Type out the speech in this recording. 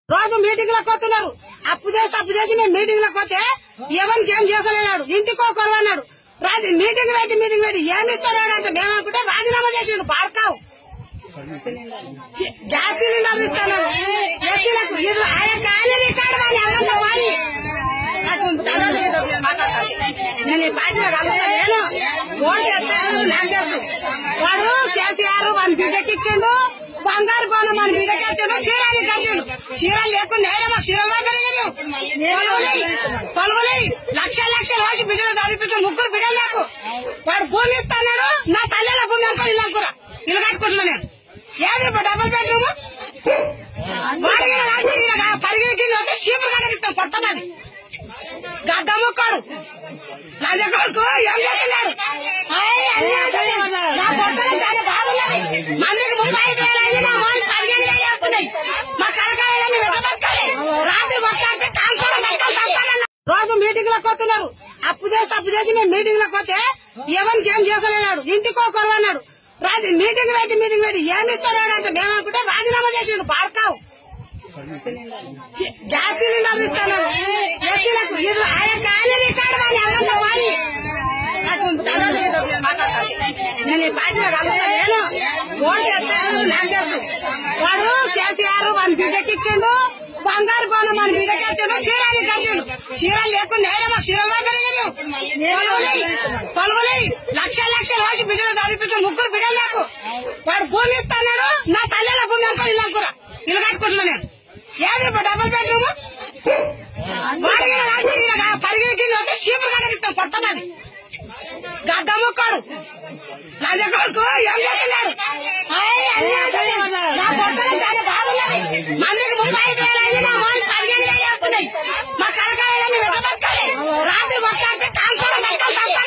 రోజు మీటింగ్ లకు వస్తున్నారు అప్పు చేసి అప్పు చేసి మేము మీటింగ్ లకు వస్తే ఎవరికి ఏం చేసలేనాడు ఇంటికో కొలవన్నాడు రాజు మీటింగ్ పెట్టి మీటింగ్ పెట్టి ఏమి ఇస్తాడు అంటే మేము అనుకుంటే రాజీనామా చేసిండు బాడకావు గ్యాస్ సిలిండర్ ఇస్తాను ఎస్సీలకు ఇది ఆయన కానీ రికార్డు వాని ఎవరన్నా వాని నాకు తర్వాత ఏదో నేను మాట్లాడతాను. నేను ఈ పార్టీలో కలుగుతా నేను ఓటు వచ్చాను నాకు తెలుసు వాడు కేసీఆర్ మన బిడ్డకి ఇచ్చిండు బంగారు పోను మన బిడ్డకి ఇచ్చిండు చీరాన్ని కట్టిండు చీరలు లేకుండా మాకు చీరలు పెరిగింది కొలువులై లక్ష లక్షలు వేసి బిడ్డలు చదివించు ముగ్గురు బిడ్డలు నాకు వాడు భూమి ఇస్తాడు నా తల్లిల భూమి అనుకో ఇల్లు అనుకురా ఇల్లు కట్టుకుంటున్నా నేను ఏది ఇప్పుడు డబుల్ బెడ్రూమ్ వాడికి రాజకీయ పరిగెత్తి వస్తే చీపు కనిపిస్తాం కొట్టమని గడ్డ ముక్కాడు లంజ కొడుకు ఏం చేస్తున్నాడు ఆయ్ అన్యాయం. నా పొట్టలో చాలా బాధలేదు మందికి ముప్పై ఐదు వేలు అయింది నా వాళ్ళు పదిహేను వేలు వేస్తున్నాయి మా కలకాయలని వెంటబెట్టాలి రాత్రి కొట్టాలంటే కాన్సర్ రోజు మీటింగ్ లకు వస్తున్నారు అప్పు చేసి అప్పు చేసి మేము మీటింగ్ లకు వస్తే ఎవరికి ఏం చేసలేనాడు ఇంటికో కొలవన్నాడు రాజు మీటింగ్ పెట్టి మీటింగ్ పెట్టి ఏమి ఇస్తాడు అంటే మేము అనుకుంటే రాజీనామా చేసిండు బాడకావు గ్యాస్ సిలిండర్ ఇస్తాను ఎస్సీలకు ఇది ఆయన కానీ రికార్డు వాని ఎవరన్నా వాని నాకు తర్వాత ఏదో నేను మాట్లాడతాను. నేను ఈ పార్టీలో కలుగుతా నేను ఓటు వచ్చాను నాకు తెలుసు వాడు కేసీఆర్ మన బిడ్డకి ఇచ్చిండు బంగారు పోను మన బిడ్డకి ఇచ్చిండు చీరాన్ని కట్టిండు చీరలు లేకుండా మాకు చీరలు పెరిగింది కొలువులై లక్ష లక్షలు వేసి బిడ్డలు చదివించు ముగ్గురు బిడ్డలు నాకు వాడు భూమి ఇస్తాడు నా తల్లిల భూమి అనుకో ఇల్లు అనుకురా ఇల్లు కట్టుకుంటున్నా నేను ఏది ఇప్పుడు డబుల్ బెడ్రూమ్ వాడికి రాజకీయ పరిగెత్తి వస్తే చీపు కనిపిస్తాం కొట్టమని గడ్డ ముక్కాడు లంజ కొడుకు ఏం చేస్తున్నాడు ఆయ్ అన్యాయం. నా పొట్టలో చాలా బాధలేదు మందికి ముప్పై ఐదు వేలు అయింది నా వాళ్ళు పదిహేను వేలు వేస్తున్నాయి మా కలకాయలని వెంటబెట్టాలి రాత్రి కొట్టాలంటే కాన్సర్